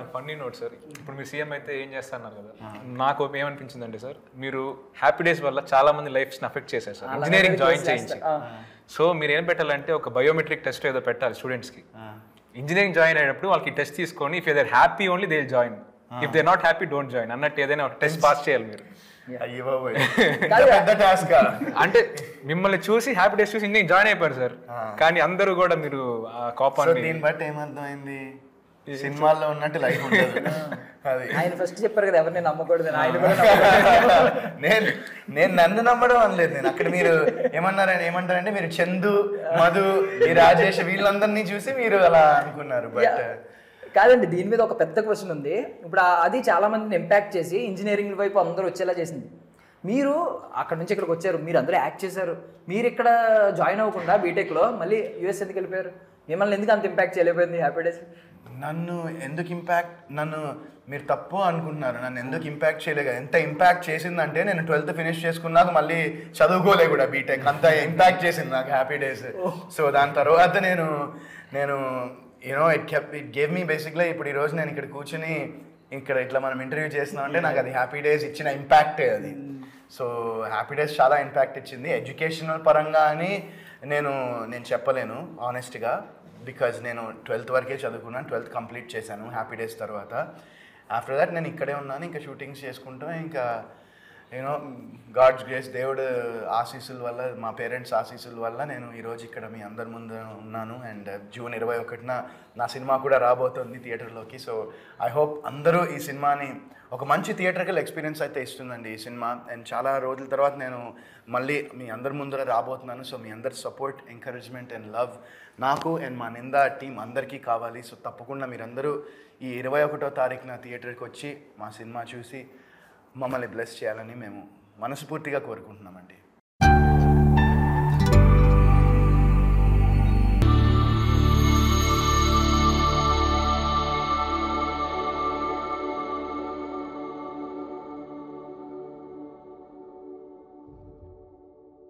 Funny note sir ఇప్పుడు మీరు CM అయితే ఏం చేస్తున్నారు కదా నాకు ఏమనిపించిందంటే సార్ మీరు హ్యాపీ డేస్ వల్ల చాలా మంది లైఫ్స్ అఫెక్ట్ చేశారు సార్ ఇంజనీరింగ్ జాయిన్ చేయించి సో మీరు ఏం పెట్టాలంటే ఒక బయోమెట్రిక్ టెస్ట్ ఏదో పెట్టాలి స్టూడెంట్స్ కి ఇంజనీరింగ్ జాయిన్ అయినప్పుడు వాళ్ళకి టెస్ట్ తీసుకొని if they happy only they join if they not happy don't join అన్నట్టు ఏదైనా ఒక టెస్ట్ పాస్ చేయాలి మీరు అయ్యో బాబోయ్. ఇంత పెద్ద టాస్క్ అంటే మిమ్మల్ని చూసి హ్యాపీ డేస్ చూసి ఇంజనీరింగ్ జాయిన్ అయిపోయారు సార్ కానీ అందరూ కూడా మీరు ఆ సో కోపాన్ని దీన్ని బట్టి ఏమర్థమైంది సినిమాల్లో ఉన్నట్టు లైఫ్ ఉంటుంది అది ఆయన ఫస్ట్ చెప్పారు కదా ఎవరిని నమ్మకూడదు ఆయన కూడా నమ్మకూడదు. నేను నేను నన్ను నమ్మడం అనలేదు నేను అక్కడ మీరు ఏమన్నారని ఏమంటారంటే మీరు చందు మధు ఈ రాజేష్ వీళ్ళందరినీ చూసి మీరు అలా అనుకున్నారు బట్ కాదండి దీని మీద ఒక పెద్ద క్వశ్చన్ ఉంది ఇప్పుడు ఆ- అది చాలా మందిని ఇంపాక్ట్ చేసి ఇంజనీరింగ్ వైపు అందరూ వచ్చేలా చేసింది మీరు అక్కడ నుంచి ఇక్కడికి వచ్చారు మీరు అందరూ యాక్ట్ చేశారు మీరు ఇక్కడ జాయిన్ అవ్వకుండా బీటెక్లో మళ్ళీ యూఎస్ ఎందుకు వెళ్ళిపోయారు మిమ్మల్ని ఎందుకు అంత ఇంపాక్ట్ చేయలేకపోయింది హ్యాపీ డేస్ నన్ను ఎందుకు ఇంపాక్ట్ నన్ను మీరు తప్పు అనుకుంటున్నారు నన్ను ఎందుకు ఇంపాక్ట్ చేయలేదు ఎంత ఇంపాక్ట్ చేసిందంటే నేను ట్వెల్త్ ఫినిష్ చేసుకున్నాక మళ్ళీ చదువుకోలే కూడా బీటెక్ అంత ఇంపాక్ట్ చేసింది నాకు హ్యాపీ డేస్ సో దాని తర్వాత నేను నేను you know it kept it gave me బేసిక్గా ఇప్పుడు ఈరోజు నేను ఇక్కడ కూర్చుని ఇక్కడ ఇట్లా మనం ఇంటర్వ్యూ చేస్తున్నాం అంటే నాకు అది హ్యాపీ డేస్ ఇచ్చిన ఇంపాక్టే అది సో హ్యాపీ డేస్ చాలా ఇంపాక్ట్ ఇచ్చింది ఎడ్యుకేషనల్ పరంగా అని నేను నేను చెప్పలేను ఆనెస్ట్గా బికాజ్ నేను ట్వెల్త్ వరకే చదువుకున్నాను ట్వెల్త్ కంప్లీట్ చేశాను హ్యాపీ డేస్ తర్వాత ఆఫ్టర్ దట్ నేను ఇక్కడే ఉన్నాను ఇంకా షూటింగ్స్ చేసుకుంటూ ఇంకా యూనో గాడ్స్ గ్రేస్ దేవుడు ఆశీస్సుల వల్ల మా పేరెంట్స్ ఆశీస్సుల వల్ల నేను ఈరోజు ఇక్కడ మీ అందరి ముందు ఉన్నాను అండ్ జూన్ ఇరవై ఒకటిన నా సినిమా కూడా రాబోతుంది థియేటర్లోకి సో ఐ హోప్ అందరూ ఈ సినిమాని ఒక మంచి థియేటర్కల్ ఎక్స్పీరియన్స్ అయితే ఇస్తుందండి ఈ సినిమా అండ్ చాలా రోజుల తర్వాత నేను మళ్ళీ మీ అందరి ముందర రాబోతున్నాను సో మీ అందరి సపోర్ట్ ఎంకరేజ్మెంట్ అండ్ లవ్ నాకు అండ్ మా నిందా టీం అందరికీ కావాలి సో తప్పకుండా మీరందరూ ఈ ఇరవై ఒకటో తారీఖున థియేటర్కి వచ్చి మా సినిమా చూసి మమ్మల్ని బ్లెస్ చేయాలని మేము మనస్ఫూర్తిగా కోరుకుంటున్నామండి